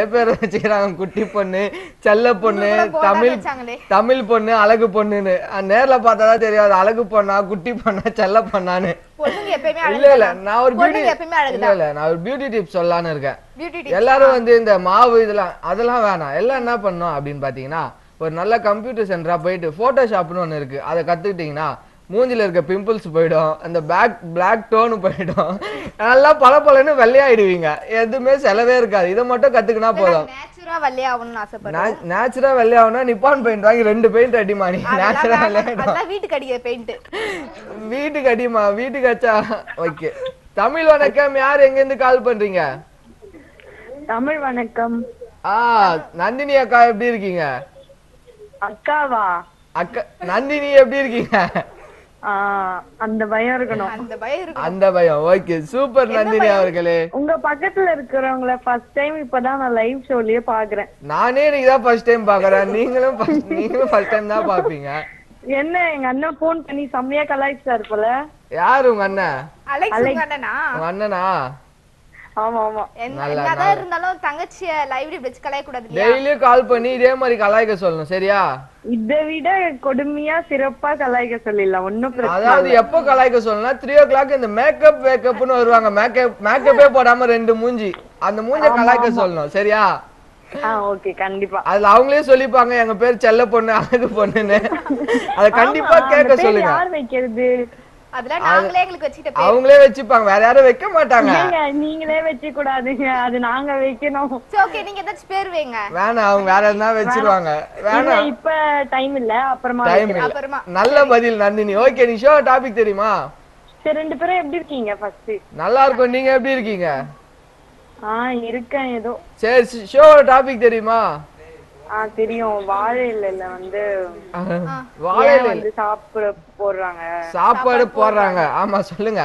பேர் வச்சுக்கிறாங்க குட்டி பொண்ணு செல்ல பொண்ணு உங்களுக்கு கூட தமிழ் போடாம வச்சாங்களே. தமிழ் பொண்ணு அழகு பொண்ணுன்னு அஹ் நேர்ல பார்த்தாதான் தெரியாது அழகு பொண்ணா குட்டி பொண்ணா செல்ல பொண்ணான்னு பொண்ணுங்க எப்பயுமே இல்ல இல்ல அழகுதான். நான் ஒரு பியூட்டி பொண்ணுங்க எப்பயுமே இல்ல அழகுதான் இல்ல நான் ஒரு பியூட்டி டிப்ஸ் சொல்லலாம்னு இருக்கேன் பியூட்டி டிப்ஸ் எல்லாரும் வந்து இந்த மாவு இதெல்லாம் அதெல்லாம் வேணாம் எல்லாம் என்ன பண்ணணும் அப்படின்னு பாத்தீங்கன்னா ஒரு நல்ல கம்ப்யூட்டர் சென்டரா போயிட்டு போட்டோஷாப்னு ஒண்ணு இருக்கு அதை கத்துக்கிட்டீங்கன்னா மூஞ்சில இருக்க பிம்பிள்ஸ் போயிடும் அந்த பேக் பிளாக் டோனு போயிடும் நல்லா பல வெள்ளையாயிடுவீங்க எதுவுமே செலவே இருக்காது இதை மட்டும் கத்துக்கினா போதும் நேச்சுரா வெள்ளையாகணும்னு ஆசைப்படுறேன் நேச்சுரா வெள்ளையாகணும்னா நிப்பான் பெயிண்ட் வாங்கி ரெண்டு பெயிண்ட் அடிமா நீ நேச்சுரா அதெல்லாம் வெள்ளையாயிடும் அதெல்லாம் வீட்டுக்கு அடிக்கிற பெயிண்ட் வீட்டுக்கு அடிமா வீட்டுக்கு அச்சா ஓகே தமிழ் வணக்கம் யார் எங்க இருந்து கால் பண்றீங்க தமிழ் வணக்கம் ஆ நந்தினி அக்கா எப்படி இருக்கீங்க அக்காவா அக்கா நந்தினி எப்படி இருக்கீங்க ஆ, அந்த பயம் இருக்கணும் அந்த பயம் இருக்கு அந்த பயம் ஓகே சூப்பர் நந்தினி அவர்களே உங்க பக்கத்துல இருக்கிறவங்கள ஃபர்ஸ்ட் டைம் இப்பதான் நான் லைவ் ஷோலயே பாக்குறேன் நானே இன்னைக்கு தான் ஃபர்ஸ்ட் டைம் பாக்குறேன் நீங்களும் first- நீங்களும் ஃபர்ஸ்ட் டைம் தான் பாப்பீங்க என்ன எங்க அண்ணன் போன் பண்ணி செம்மையா கலாய்ச்சாரு போல யார் உங்க அண்ணன் அலெக்ஸ் உங்க அண்ணனா உங்க அண்ணனா ஆமா ஆமா என்ன- என்னதான் இருந்தாலும் தங்கச்சிய லைவ்ல வச்சு கலைய கூடாது இல்லையா டெய்லியும் கால் பண்ணி இதே மாதிரி கலாய்க்க சொல்லணும் சரியா இதை விட கொடுமையா சிறப்பா கலாய்க்க சொல்லிடலாம் ஒன்னும் பிரச்சனை அதாவது எப்போ கலாய்க்க சொல்லணும்னா த்ரீ ஓ கிளாக் இந்த மேக்கப் வேக்கப்னு வருவாங்க மேக்கப் மேக்கப்பே போடாம ரெண்டு மூஞ்சி அந்த மூஞ்ச கலாய்க்க சொல்லணும் சரியா ஆ ஓகே கண்டிப்பா அதுல அவங்களே சொல்லிப்பாங்க எங்க பேர் செல்ல பொண்ணு அழகு பொண்ணுன்னு அத கண்டிப்பா ஆமா, அந்த கேட்க பேர் சொல்லுங்க யார் வைக்கிறது அதெல்லாம் நாங்களே எங்களுக்கு வச்சுக்கிட்ட பேர் அவங்களே வச்சுப்பாங்க வேற யாரும் வைக்க மாட்டாங்க ஏங்க நீங்களே வச்சு கூடாதுங்க அது நாங்க வைக்கணும் சரி ஓகே நீங்க ஏதாச்சும் பேர் வைங்க வேணாம் அவங்க வேற எதுனா வச்சிருவாங்க இல்ல வேணாம் இப்ப டைம் இல்ல அப்புறமா டைம் வைக்கிறேன். இல்ல அப்புறமா. நல்ல பதில் நந்தினி ஓகே நீ ஷோ டாபிக் தெரியுமா சரி ரெண்டு பேரும் எப்படி இருக்கீங்க ஃபர்ஸ்ட் நல்லா இருக்கும் நீங்க எப்படி இருக்கீங்க ஆ இருக்கேன் ஏதோ சரி ஷோ டாபிக் தெரியுமா ஆ தெரியும் வாழை இலையில வந்து வாழை ஏன் வந்து சாப்பிட போடுறாங்க சாப்பாடு போடுறாங்க ஆமா சொல்லுங்க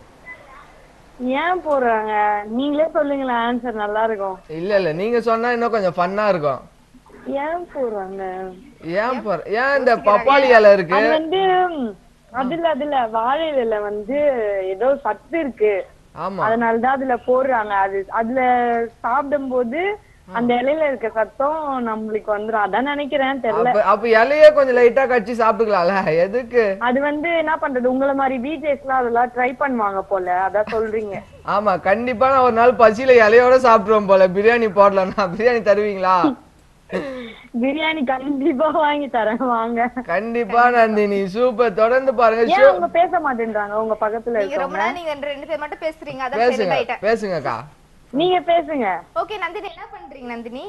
ஏன் போடுறாங்க நீங்களே சொல்லுங்களேன் ஆன்சர் நல்லா இருக்கும் இல்ல இல்ல நீங்க சொன்னா இன்னும் கொஞ்சம் ஃபன்னா இருக்கும் ஏன் போடுறாங்க ஏன் போற ஏன் இந்த பப்பாளி இலை இருக்கு அது வந்து ம், அதுல அதுல வாழை இலையில வந்து ஏதோ சத்து இருக்கு ஆமா அதனாலதான் அதுல போடுறாங்க அது அதுல சாப்பிடும்போது அந்த இலையில இருக்க சத்தம் நம்மளுக்கு வந்துரும் அதான் நினைக்கிறேன் தெரியல அப்ப அப்ப இலையே கொஞ்சம் லைட்டா கடிச்சு சாப்பிட்டுக்கலாம்ல எதுக்கு அது வந்து என்ன பண்றது உங்கள மாதிரி பிஜேஸ் எல்லாம் அதெல்லாம் ட்ரை பண்ணுவாங்க போல அதான் சொல்றீங்க ஆமா கண்டிப்பா நான் ஒரு நாள் பசியில இலையோட சாப்பிட்டுருவோம் போல பிரியாணி போடலன்னா பிரியாணி தருவீங்களா பிரியாணி கண்டிப்பா வாங்கி தரேன் வாங்க கண்டிப்பா நந்தினி சூப்பர் தொடர்ந்து பாருங்க ஏன் ஷோ அவங்க பேச மாட்டேன்றாங்க உங்க பக்கத்துல நீங்க ரொம்ப இருக்கவங்க நாள் நீங்க ரெண்டு- ரெண்டு பேர் மட்டும் பேசுறீங்க அதான் சரி பேசுங்க ஆயிட்டேன் பேசுங்கக்கா நீங்க பேசுங்க ஓகே நந்தினி என்ன பண்றீங்க நந்தினி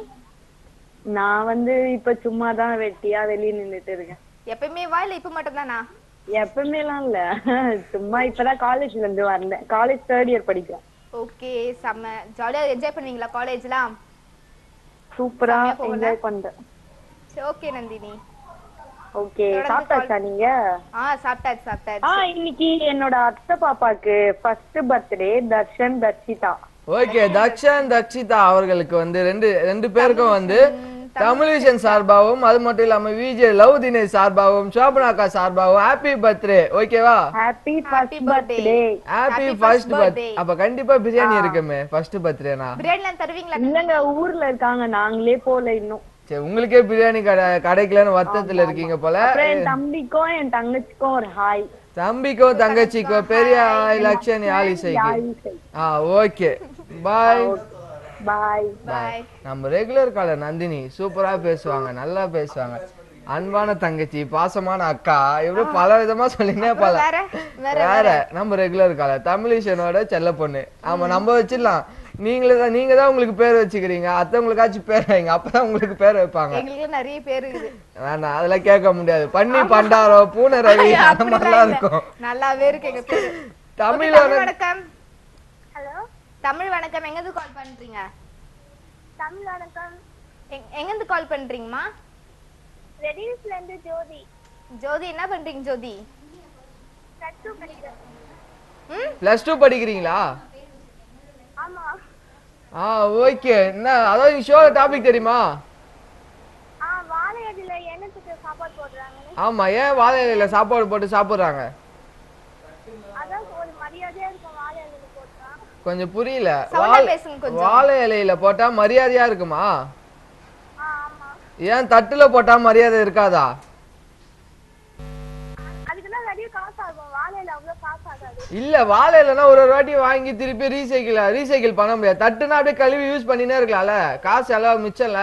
நான் வந்து இப்ப சும்மா தான் வெட்டியா வெளிய நின்னுட்டு இருக்கேன் எப்பயுமே வா இல்ல இப்ப மட்டும் தானா எப்பவுமே எல்லாம் இல்ல சும்மா இப்பதான் காலேஜ்ல இருந்து வந்தேன் காலேஜ் தேர்ட் இயர் படிக்கிறேன் ஓகே செம்ம ஜாலியா என்ஜாய் பண்ணுவீங்களா காலேஜ்லாம் சூப்பரா செம்மையா போகும்ல? என்ஜாய் பண்றேன் சரி ஓகே நந்தினி ஓகே தொடர்ந்து சாப்பிட்டாச்சா நீங்க ஆ சாப்பிட்டாச்சு ஆ சாப்பிட்டாச்சு இன்னைக்கு என்னோட அத்தை பாப்பாக்கு first birthday Darshan Darshita okay Dakshan Dakshita அவர்களுக்கு வந்து ரெண்டு ரெண்டு பேருக்கும் வந்து தமிழிசன் சார்பாகவும் அது மட்டும் இல்லாம விஜய் லவ் தினேஷ் சார்பாகவும் சோபனாக்கா சார்பாகவும் ஹாப்பி பர்த்டே ஓகேவா happy first Happy birthday. Birthday happy Happy first first birthday birthday. அப்ப கண்டிப்பா பிரியாணி இருக்குமே ஃபர்ஸ்ட் பர்த்டேனா பிரியாணிலாம் தருவீங்களா இல்லங்க ஊர்ல இருக்காங்க நாங்களே போல இன்னும் சரி உங்களுக்கே பிரியாணி கடை கிடைக்கலன்னு வருத்தத்துல இருக்கீங்க போல அப்புறம் என் தம்பிக்கும் என் தங்கச்சிக்கும் ஒரு ஹாய் தம்பிக்கோ தங்கச்சிக்கோ பெரிய லட்சணி ஆலிசைக்கு ஆ ஓகே பாய் பாய் பாய் நம்ம ரெகுலர் காலர் நந்தினி சூப்பரா பேசுவாங்க நல்லா பேசுவாங்க அன்பான தங்கச்சி பாசமான அக்கா இப்படி பல விதமா சொல்லினே பல வேற வேற வேற நம்ம ரெகுலர் காலர் தமிழிசனோட செல்ல பொண்ணு ஆமா நம்ம வச்சிடலாம் நீங்களே தான் நீங்க தான் உங்களுக்கு பேர் வச்சுக்கிறீங்க அத்தவங்களுக்காச்சும் பேர் வைங்க அப்பதான் உங்களுக்கு பேர் வைப்பாங்க எங்களுக்கு நிறைய பேர் இருக்குது வேணாம் அதெல்லாம் கேட்க முடியாது பண்ணி பண்டாரோ பூனை ரவி அந்த அப்படிலாம் மாதிரிலாம் இல்ல. இருக்கும் நல்லாவே இருக்கு எங்க பேரு தமிழ் Okay, தமிழ் வணக்கம் ஹலோ தமிழ் வணக்கம் எங்க இருந்து கால் பண்றீங்க தமிழ் வணக்கம் எங்க- எங்க இருந்து கால் பண்றீங்கம்மா ரெடியூஸ்ல இருந்து ஜோதி ஜோதி என்ன பண்றீங்க ஜோதி பிளஸ் டூ படிக்கிறேன் ம் பிளஸ் டூ படிக்கிறீங்களா ஆமா ஆ ஓகே என்ன அதாவது ஷோ டாபிக் தெரியுமா ஆ வாழை அடியில எண்ணத்துக்கு சாப்பாடு போடுறாங்கன்னு ஆமா ஏன் வாழை இலையில சாப்பாடு போட்டு சாப்பிடுறாங்க அதான் ஒரு மரியாதையா இருக்கும் வாழை அடியில போட்டா கொஞ்சம் புரியல Sound ஆ வாழை- பேசுங்க கொஞ்சம். வாழை இலையில போட்டா மரியாதையா இருக்குமா ஆ ஆமா ஏன் தட்டுல போட்டா மரியாதை இருக்காதா அதுக்கெல்லாம் நிறைய காசு ஆகும் வாழையில அவ்வளவு காசு ஆகாது இல்ல வாழை இலைனா ஒரு ஒரு வாட்டி வாங்கி திருப்பி ரீசைக்கிள் ரீசைக்கிள் பண்ண முடியாது தட்டுனா அப்படியே கழுவி யூஸ் பண்ணினே இருக்கலாம்ல காசு எல்லாம் மிச்சம்ல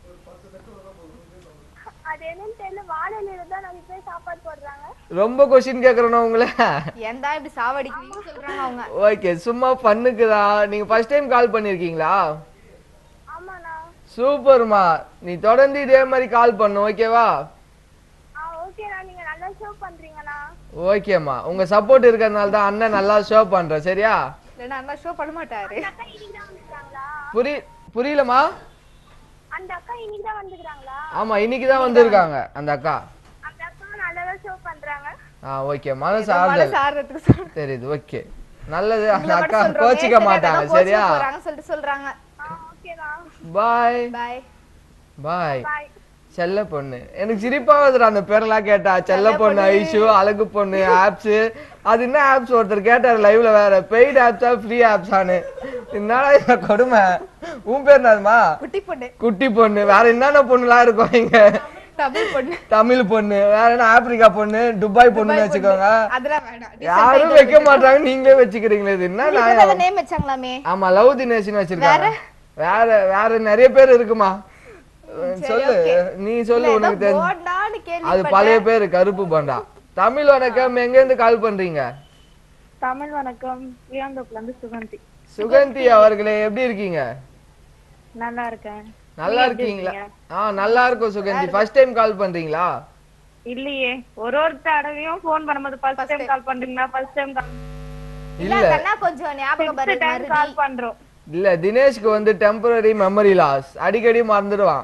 அது என்னன்னு தெரியல வாழையில தான் நிறைய பேர் சாப்பாடு போடுறாங்க ரொம்ப கொஸ்டின் கேக்குறேன்னா உங்களை ஏன் தான் இப்படி சாவடிக்கிறீங்கன்னு சொல்றாங்க அவங்க ஓகே சும்மா பண்ணுக்குதா நீங்க ஃபர்ஸ்ட் டைம் கால் பண்ணிருக்கீங்களா ஆமாண்ணா சூப்பர்மா நீ தொடர்ந்து இதே மாதிரி கால் பண்ணு ஓகேவா ஆ ஓகேண்ணா நீங்க நல்லா ஷோ பண்றீங்கண்ணா ஓகேம்மா உங்க சப்போர்ட் இருக்கிறதுனால தான் அண்ணன் நல்லா ஷோ பண்றேன் சரியா இல்லைன்னா அண்ணா ஷோ பண்ண மாட்டாரு அந்த அக்கா இன்னைக்கு தான் வந்துக்கிறாங்களா புரி புரியலமா அந்த அக்கா இன்னைக்கு தான் வந்துக்கிறாங்களா ஆமா இன்னைக்கு தான் வந்திருக்காங்க அந்த அக்கா அந்த அக்கா நல்லா தான் ஷோ பண்றாங்க ஆ ஓகே மனசு மழை ஆறுதல் சாடுறதுக்கு சொல்றாங்க. தெரியுது ஓகே நல்லது அந்த உங்களை அக்கா மட்டும் சொல்றோம். கோச்சிக்க நேத்து மாட்டாங்க நேத்து தான் சரியா கோச்சிக்க போறாங்கன்னு சொல்லிட்டு சொல்றாங்க ஆ ஓகேண்ணா பாய் பாய் பாய் பாய் செல்ல பொண்ணு எனக்கு சிரிப்பா வருதுடா அந்த பேரெல்லாம் கேட்டா செல்ல பொண்ணு ஐஷு அழகு பொண்ணு ஆப்ஸ் அது என்ன ஆப்ஸ் ஒருத்தர் கேட்டாரு லைவ்ல வேற பெய்டு ஆப்ஸா ஃப்ரீ ஆப்ஸான்னு என்னடா இந்த கொடுமை உன் பேர் என்னதுமா குட்டி பொண்ணு குட்டி பொண்ணு வேற என்னென்ன பொண்ணுலாம் இருக்கும் இங்க தமிழ் பொண்ணு தமிழ் பொண்ணு வேற என்ன ஆப்பிரிக்கா பொண்ணு துபாய் பொண்ணுன்னு வச்சுக்கோங்க அதெல்லாம் வேண்டாம் யாரும் வைக்க மாட்டாங்க நீங்களே வச்சுக்கிறீங்களே இது என்ன நியாயம் நேம் வச்சாங்களாமே ஆமா லவ் தினேஷ்னு வச்சிருக்காங்க வேற வேற நிறைய பேர் இருக்குமா சொல்லு நீ சொல்லு உனக்கு தெரிஞ்சு போண்டான்னு கேள்வி அது பழைய பேரு கருப்பு பண்டா தமிழ் வணக்கம் எங்க இருந்து கால் பண்றீங்க தமிழ் வணக்கம் வியாந்தோப்புல இருந்து சுகந்தி சுகந்தி அவர்களே எப்படி இருக்கீங்க நல்லா இருக்கேன் நல்லா இருக்கீங்களா ஆ நல்லா இருக்கும் சுகந்தி ஃபர்ஸ்ட் டைம் கால் பண்றீங்களா இல்லையே ஒரு ஒரு தடவையும் ஃபோன் பண்ணும்போது ஃபர்ஸ்ட் டைம் கால் பண்றீங்களா ஃபர்ஸ்ட் டைம் இல்ல கண்ணா கொஞ்சம் ஞாபகம் வருது டைம் மருதி. கால் பண்றோம் இல்ல தினேஷ்க்கு வந்து டெம்பரரி மெமரி லாஸ் அடிக்கடி மறந்துடுவான்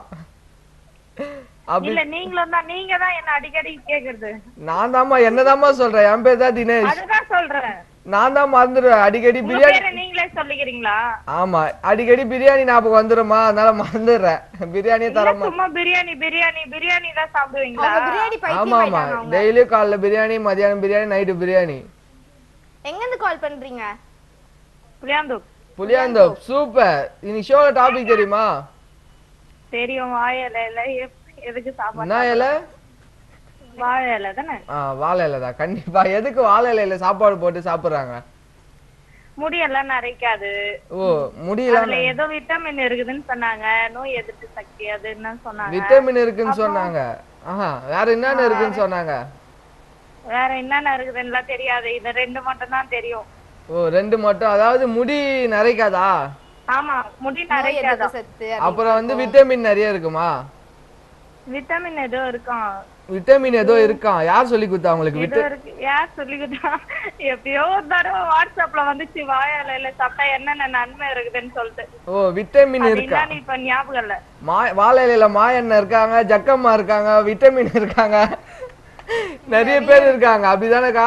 அப்படி இல்ல நீங்களும் தான் நீங்க தான் என்ன அடிக்கடி கேக்குறது நான் தாம்மா என்னதாம்மா சொல்றேன் என் பேர் தான் தினேஷ் அதுதான் சொல்றேன் நான் தான் மறந்துடுவேன் அடிக்கடி உங்க பிரியாணி பேரை நீங்களே சொல்லிக்கிறீங்களா ஆமா அடிக்கடி பிரியாணி ஞாபகம் வந்துருமா அதனால மறந்துடுறேன் பிரியாணியே இல்ல, தர சும்மா பிரியாணி பிரியாணி பிரியாணி தான் சாப்பிடுவீங்களா அவங்க பிரியாணி ஆமா பைத்தியம் ஆமா ஆயிட்டாங்க அவங்க டெய்லியும் காலைல பிரியாணி மதியானம் பிரியாணி நைட்டு பிரியாணி எங்க இருந்து கால் பண்றீங்க புளியாந்தூர் புளியாந்தோப் சூப்பர் இன்னைக்கு ஷோல டாபிக் தெரியுமா தெரியும் வாழை இலை எப்- எதுக்கு சாப்பாடு என்ன இலை வாழை இலை தானே ஆ வாழை இலை தான் கண்டிப்பா எதுக்கு வாழை இலையில சாப்பாடு போட்டு சாப்பிடுறாங்க முடியெல்லாம் நரைக்காது ஓ முடியல அதுல ஏதோ விட்டமின் இருக்குதுன்னு சொன்னாங்க நோய் எதிர்ப்பு சக்தி அதுன்னு சொன்னாங்க விட்டமின் இருக்குன்னு சொன்னாங்க ஆஹா வேற என்னென்ன இருக்குன்னு சொன்னாங்க வேற என்னென்ன இருக்குதுன்னு தெரியாது இது ரெண்டு மட்டும் தான் தெரியும் ஓ ரெண்டு மட்டும் அதாவது முடி நரைக்காதா ஆமா முடி நோய் நரைக்காதா எதிர்ப்பு சத்து அப்புறம் வந்து விட்டமின் நிறைய இருக்குமா விட்டமின் ஏதோ இருக்கான் விட்டமின் ஏதோ இருக்காம் யார் சொல்லி கொடுத்தா உங்களுக்கு ஏதோ விட்ட இருக்கு யார் சொல்லிக்கிட்டா எப்பயோ ஒரு தடவை வாட்ஸ்அப்ல வந்துச்சு வாழை இலையில சாப்பிட்டா என்னென்ன நன்மை இருக்குதுன்னு சொல்லிட்டு ஓ விட்டமின் அது இருக்கா என்னன்னு இப்ப ஞாபகம் இல்ல மா வாழை இலையில மாயண்ண இருக்காங்க ஜக்கம்மா இருக்காங்க விட்டமின் இருக்காங்க நிறைய பேர் இருக்காங்க அப்படிதானக்கா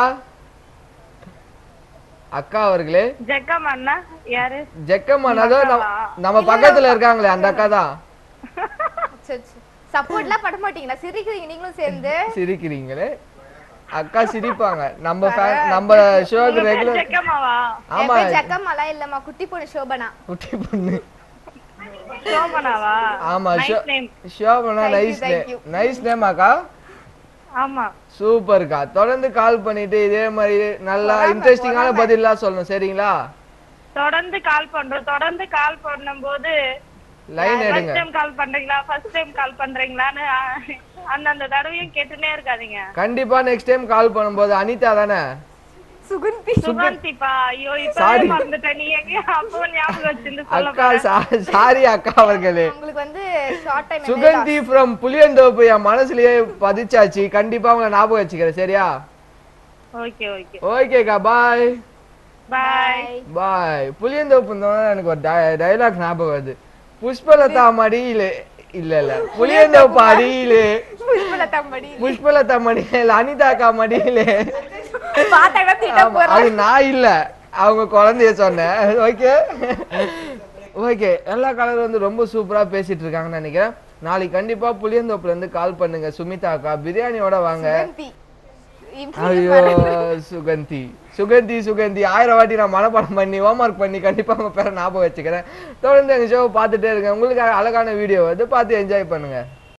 அக்கா அவர்களே ஜெக்கம்மா யாரு ஜக்கம்மா அதான் நம்ம- நம்ம பக்கத்துல இருக்காங்களே அந்த அக்கா தான் சப்போர்ட்லாம் பண்ண மாட்டீங்களா சிரிக்கிறீங்க நீங்களும் சேர்ந்து சிரிக்கிறீங்களே அக்கா சிரிப்பாங்க நம்ம fan- நம்ம ஷோக்கு ரெகுலர் ஜெக்கம்மாவா என் ஆமா பேர் ஜக்கம்மாலாம் இல்லம்மா குட்டி பொண்ணு சோபனா குட்டி பொண்ணு சோமனாவா ஆமா so nice name Shobana Thank you, nice thank you. Nice name அக்கா ஆமா சூப்பர்க்கா தொடர்ந்து கால் பண்ணிட்டு இதே மாதிரி நல்லா இன்ட்ரெஸ்டிங்கான பதிலாம் சொல்லணும் சரிங்களா தொடர்ந்து கால் பண்றோம் தொடர்ந்து கால் பண்ணும்போது லைன் எடுங்க ஃபர்ஸ்ட் டைம் கால் பண்றீங்களா ஃபர்ஸ்ட் டைம் கால் பண்றீங்களான்னு அஹ், அந்தந்த தடவையும் கேட்டுனே இருக்காதீங்க கண்டிப்பா நெக்ஸ்ட் டைம் கால் பண்ணும்போது அனிதா தானே சுகுந்தி சுகந்திப்பா ஐயோ Sorry. இப்பவே மறந்துட்டேன் நீ எங்க அப்போ ஞாபகம் வச்சிருந்து சொல்ல அக்கா சாரி அக்கா அவர்களே உங்களுக்கு வந்து short time Suganthi from Puliyanthoppu என் மனசுலயே பதிச்சாச்சு கண்டிப்பா உங்களை ஞாபகம் வச்சுக்கிறேன் சரியா ஓகே ஓகே ஓகேக்கா பாய் பாய் பாய் புளியந்தோப்பு இருந்தோம்னா எனக்கு ஒரு டைலாக் ஞாபகம் வருது புஷ்பலதா மடியிலே இல்ல இல்ல புளியந்தோப்பு அடியிலே புஷ்பலதா மடி புஷ்பலதா மடியில அனிதாக்கா மடியிலே பாத்தாங்க திட்ட ஆமா, அது நான் இல்ல அவங்க குழந்தைய சொன்னேன் ஓகே ஓகே எல்லா கலரும் வந்து ரொம்ப சூப்பரா பேசிட்டு இருக்காங்கன்னு நினைக்கிறேன் நாளைக்கு கண்டிப்பா புளியந்தோப்புல இருந்து கால் பண்ணுங்க சுமிதா அக்கா பிரியாணியோட வாங்க சுகந்தி இப்படி ஐயோ சுகந்தி சுகந்தி சுகந்தி ஆயிரம் வாட்டி நான் மனப்பாடம் பண்ணி ஹோம்ஒர்க் பண்ணி கண்டிப்பா உங்க பேரை ஞாபகம் வச்சுக்கிறேன் தொடர்ந்து எங்க ஷோவை பார்த்துட்டே இருக்கேன் உங்களுக்கு அழகான வீடியோ வந்து பார்த்து என்ஜாய் பண்ணுங்க